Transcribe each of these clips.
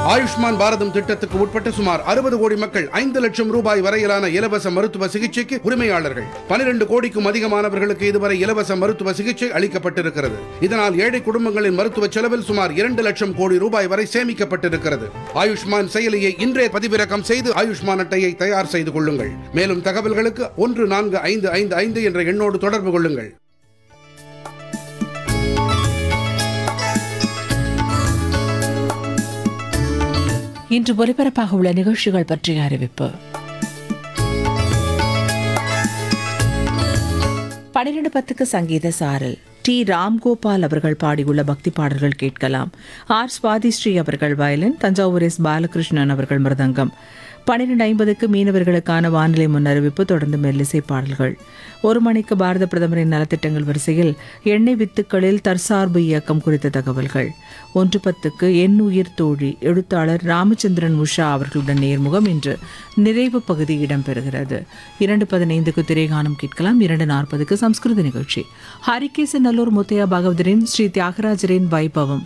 ஆயுஷ்மான் பாரதம் திட்டத்துக்கு உட்பட்ட சுமார் அறுபது கோடி மக்கள் ஐந்து லட்சம் ரூபாய் வரையிலான இலவச மருத்துவ சிகிச்சைக்கு உரிமையாளர்கள் பனிரெண்டு கோடிக்கும் அதிகமானவர்களுக்கு இதுவரை இலவச மருத்துவ சிகிச்சை அளிக்கப்பட்டிருக்கிறது இதனால் ஏழை குடும்பங்களின் மருத்துவ செலவில் சுமார் இரண்டு லட்சம் கோடி ரூபாய் வரை சேமிக்கப்பட்டிருக்கிறது ஆயுஷ்மான் செயலியை இன்றே பதிவிறக்கம் செய்து ஆயுஷ்மான் அட்டையை தயார் செய்து கொள்ளுங்கள் மேலும் தகவல்களுக்கு ஒன்று நான்கு ஐந்து ஐந்து ஐந்து என்ற எண்ணோடு தொடர்பு கொள்ளுங்கள் இன்று ஒலிபரப்பாக உள்ள நிகழ்ச்சிகள் பற்றிய அறிவிப்பு பன்னிரண்டு பத்துக்கு சங்கீத சாரல் டி ராம்கோபால் அவர்கள் பாடியுள்ள பக்தி பாடல்கள் கேட்கலாம் ஆர் சுவாதி ஸ்ரீ அவர்கள் வயலின் தஞ்சாவூர் எஸ் பாலகிருஷ்ணன் அவர்கள் மிருதங்கம் பன்னிரண்டு ஐம்பதுக்கு மீனவர்களுக்கான வானிலை முன்னறிவிப்பு தொடர்ந்து மெல்லிசை பாடல்கள் ஒரு மணிக்கு பாரத பிரதமரின் நலத்திட்டங்கள் வரிசையில் எண்ணெய் வித்துக்களில் தற்சார்பு இயக்கம் குறித்த தகவல்கள் ஒன்று பத்துக்கு என் உயிர் தோழி எழுத்தாளர் ராமச்சந்திரன் உஷா அவர்களுடன் நேர்முகம் இன்று நிறைவு பகுதி இடம்பெறுகிறது இரண்டு பதினைந்துக்கு திரைகானம் கேட்கலாம் இரண்டு நாற்பதுக்கு சம்ஸ்கிருத நிகழ்ச்சி ஹரிகேசன் நல்லூர் முத்தையா பகவதரின் ஸ்ரீ தியாகராஜரின் வைபவம்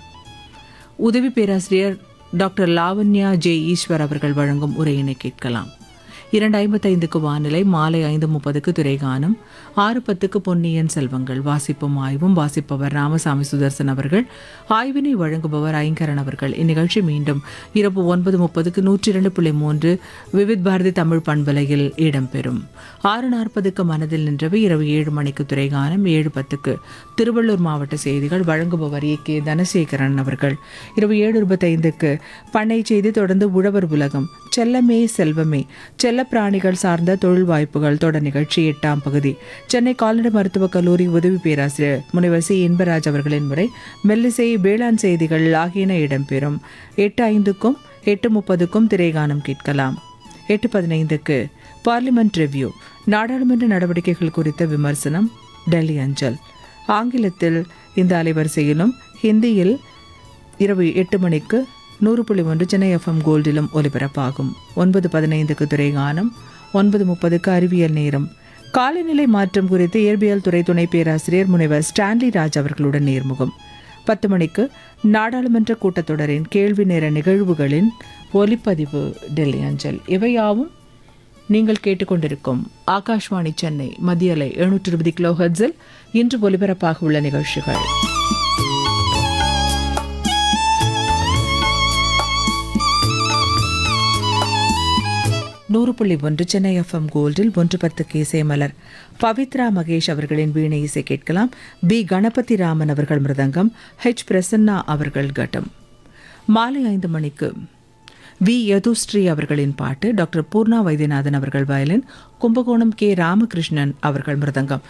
உதவி பேராசிரியர் டாக்டர் லாவண்யா ஜே ஈஸ்வர் அவர்கள் வழங்கும் உரையினை கேட்கலாம் இரண்டு ஐம்பத்தைந்துக்கு வானிலை மாலை ஐந்து முப்பதுக்கு திரைகானம் ஆறு பத்துக்கு பொன்னியின் செல்வங்கள் வாசிப்பும் ஆய்வும் வாசிப்பவர் ராமசாமி சுதர்சன் அவர்கள் ஆய்வினை வழங்குபவர் ஐங்கரன் அவர்கள் இந்நிகழ்ச்சி மீண்டும் இரவு ஒன்பது முப்பதுக்கு நூற்றி இரண்டு புள்ளி மூன்று விவித் பாரதி தமிழ் பண்பலையில் இடம்பெறும் ஆறு நாற்பதுக்கு மனதில் நின்றவை இரவு ஏழு மணிக்கு துறைகானம் ஏழு பத்துக்கு திருவள்ளூர் மாவட்ட செய்திகள் வழங்குபவர் ஏ கே தனசேகரன் அவர்கள் இரவு ஏழு இருபத்தைந்துக்கு பண்ணை செய்தி தொடர்ந்து உழவர் உலகம் செல்லமே செல்வமே செல்ல பிராணிகள் சார்ந்த தொழில் வாய்ப்புகள் தொடர் நிகழ்ச்சி எட்டாம் பகுதி சென்னை கால்நடை மருத்துவக் கல்லூரி உதவி பேராசிரியர் முனைவர் சி இன்பராஜ் அவர்களின் முறை மெல்லிசை வேளாண் செய்திகள் ஆகியன இடம்பெறும் எட்டு ஐந்துக்கும் எட்டு முப்பதுக்கும் திரைகானம் கேட்கலாம் எட்டு பதினைந்துக்கு பார்லிமெண்ட் ரிவ்யூ நாடாளுமன்ற நடவடிக்கைகள் குறித்த விமர்சனம் டெல்லி அஞ்சல் ஆங்கிலத்தில் இந்த அலைவரிசையிலும் ஹிந்தியில் இரவு எட்டு மணிக்கு நூறு புள்ளி ஒன்று சென்னை எஃப்எம் கோல்டிலும் ஒலிபரப்பாகும் ஒன்பது பதினைந்துக்கு துறைகானம் ஒன்பது முப்பதுக்கு அறிவியல் நேரம் காலநிலை மாற்றம் குறித்து இயற்பியல் துறை துணை பேராசிரியர் முனைவர் ஸ்டான்லி ராஜ் அவர்களுடன் நேர்முகம் பத்து மணிக்கு நாடாளுமன்ற கூட்டத்தொடரின் கேள்வி நேர நிகழ்வுகளின் ஒலிப்பதிவு டெல்லி அஞ்சல் இவையாவும் நீங்கள் கேட்டுக்கொண்டிருக்கும் ஆகாஷ்வாணி சென்னை மத்தியலை எழுநூற்று இருபது கிலோ ஹெர்ட்ஸில் இன்று ஒலிபரப்பாக உள்ள நிகழ்ச்சிகள் நூறு புள்ளி ஒன்று சென்னை எஃப்எம் கோல்டில் ஒன்று பத்துக்கு இசைமலர் பவித்ரா மகேஷ் அவர்களின் வீணை இசை கேட்கலாம் பி கணபதி ராமன் அவர்கள் மிருதங்கம் ஹெச் பிரசன்னா அவர்கள் கட்டம் மாலை ஐந்து மணிக்கு வி யதுஸ்ரீ அவர்களின் பாட்டு டாக்டர் பூர்ணா வைத்தியநாதன் அவர்கள் வயலின் கும்பகோணம் கே ராமகிருஷ்ணன் அவர்கள் மிருதங்கம்